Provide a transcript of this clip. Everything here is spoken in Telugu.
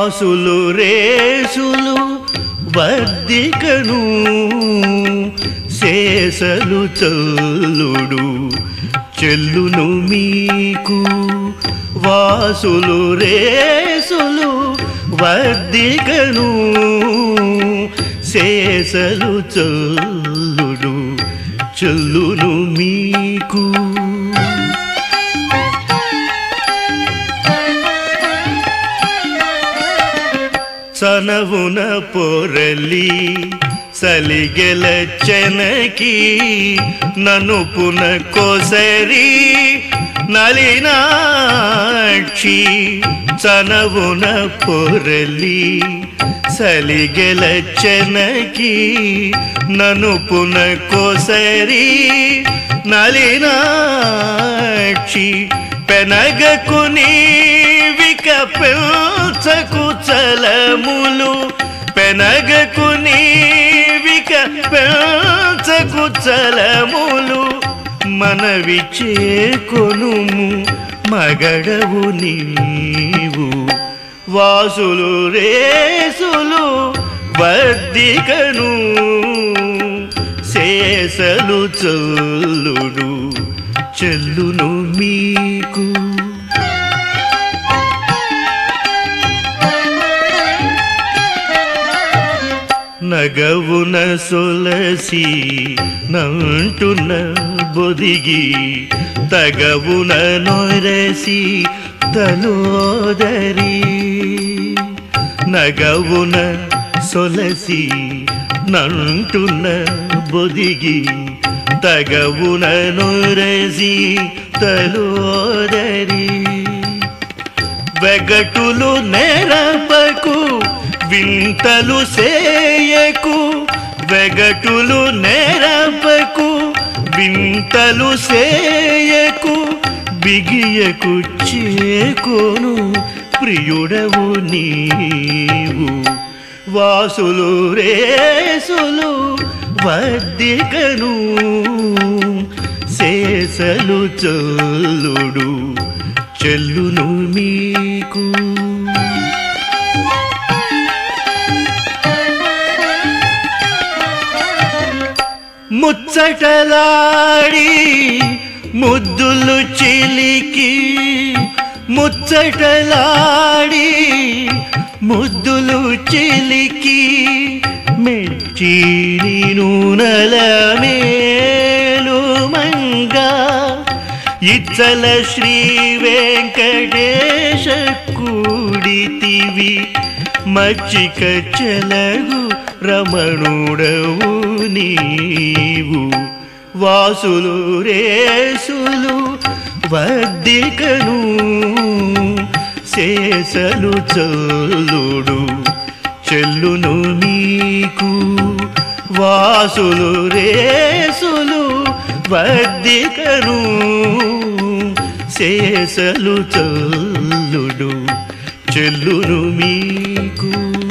వాసులు రేసులు వర్ధికను శేషలు చల్లుడు చెల్లును మీకు వాసులు రేసులు వర్ధికను శేషలు చల్లుడు చెల్లును మీకు సనవున పొరలి సలిగెల చెనకి ననుపున కొసరి నలినాక్షి సనవున పొరలి సలిగెల చెనకి ననుపున కొసరి నలినాక్షి పెనగకు నీవిక పెంచకు చలములు పెనగకు నీవిక పెంచకు చలములు మనవి చేకొనుము మగడవు నీవు వాసులు రేసులు వర్ధికను శేషలు చల్లుడు చెల్లును మీకు నగవున సొలసి నంటున్న బొదిగి తగవున నొరసి తలోదరి నగవున సొలసి నంటున్న బొదిగి తగవున నొరసి తలోదరి వెగటులు నెరపకు వింతలు సేయకు వెగటులు నెరపకు వింతలు సేయకు బిగియకు చేకోను ప్రియుడవు నీవు వాసులు రేసులు వర్ధికను శేషలు చల్లుడు చెల్లును మీకు ముచ్చటలాడి ముద్దులు చిలికి ముచ్చటలాడి ముద్దులు చిలికి మెచ్చి నూనెల మేలు మంగా ఇచ్చల శ్రీ వెంకటేశ కూడితివి మచ్చిక చెలగు రమణుడవు నీవు వాసులు రేసులు వర్ధికను శేషలు చల్లుడు చెల్లును నీకు వాసులు రేసులు వర్ధికను శేషలు చల్లుడు చెల్లును మీకు